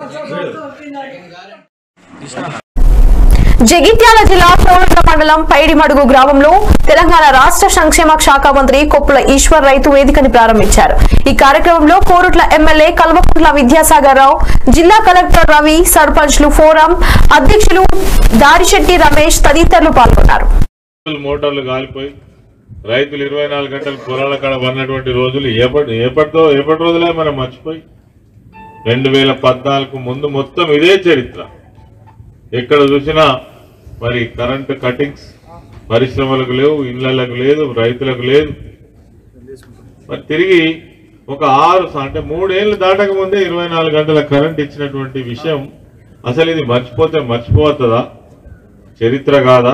జగిత్యాల జిల్లా కోరుట్ల మండలం పైడిమడుగు గ్రామంలో తెలంగాణ రాష్ట్ర సంక్షేమ శాఖ మంత్రి కొప్పుల ఈశ్వర్ రైతు వేదికని ప్రారంభించారు ఈ కార్యక్రమంలో కోరుట్ల ఎమ్మెల్యే కల్వకుంట్ల విద్యాసాగర్ రావు జిల్లా కలెక్టర్ రవి సర్పంచ్లు ఫోరం అధ్యక్షులు దారిశెట్టి రమేష్ తదితరులు పాల్గొన్నారు మోటార్లు కాలిపోయి రైతులు ఇరవై నాలుగు గంటలు పొలాల కాడ పడినటువంటి రోజులు ఎప్పటి ఎప్పటితో ఎప్పటి రోజులే మనం మర్చిపోయి రెండు వేల పద్నాలుగు ముందు మొత్తం ఇదే చరిత్ర ఎక్కడ చూసినా మరి కరెంటు కటింగ్స్ పరిశ్రమలకు లేవు ఇళ్లకు లేదు రైతులకు లేదు మరి తిరిగి ఒక ఆరు స- అంటే మూడేళ్లు దాటక ముందే ఇరవై నాలుగు గంటల కరెంట్ ఇచ్చినటువంటి విషయం అసలు ఇది మర్చిపోతే మర్చిపోతుందా చరిత్ర కాదా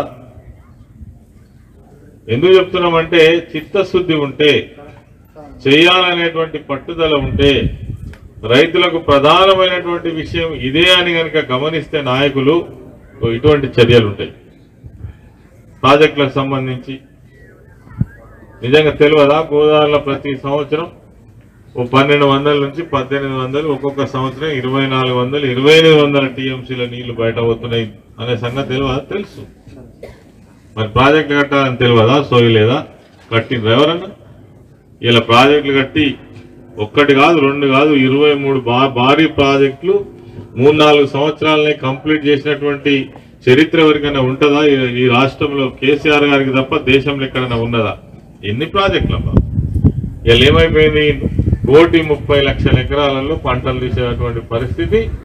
ఎందుకు చెప్తున్నామంటే చిత్తశుద్ధి ఉంటే చేయాలనేటువంటి పట్టుదల ఉంటే రైతులకు ప్రధానమైనటువంటి విషయం ఇదే అని కనుక గమనిస్తే నాయకులు ఇటువంటి చర్యలు ఉంటాయి ప్రాజెక్టులకు సంబంధించి నిజంగా తెలియదా గోదావరిలో ప్రతి సంవత్సరం ఓ పన్నెండు వందల నుంచి పద్దెనిమిది వందలు ఒక్కొక్క సంవత్సరం ఇరవై నాలుగు వందలు ఇరవై ఎనిమిది వందల టీఎంసీల నీళ్లు బయట పోతున్నాయి అనే సంగతి తెలియదా తెలుసు మరి ప్రాజెక్టులు కట్టాలని తెలియదా సోయి లేదా కట్టిండ్రు ఎవరన్నా ఇలా ప్రాజెక్టులు కట్టి ఒక్కటి కాదు రెండు కాదు ఇరవై మూడు బా- భారీ ప్రాజెక్టులు మూడు నాలుగు సంవత్సరాలనే కంప్లీట్ చేసినటువంటి చరిత్ర ఎవరికైనా ఉంటుందా ఈ- ఈ రాష్ట్రంలో కేసీఆర్ గారికి తప్ప దేశంలో ఎక్కడైనా ఉన్నదా ఎన్ని ప్రాజెక్టులు అమ్మా ఇలా ఏమైపోయింది కోటి ముప్పై లక్షల ఎకరాలలో పంటలు తీసేటువంటి పరిస్థితి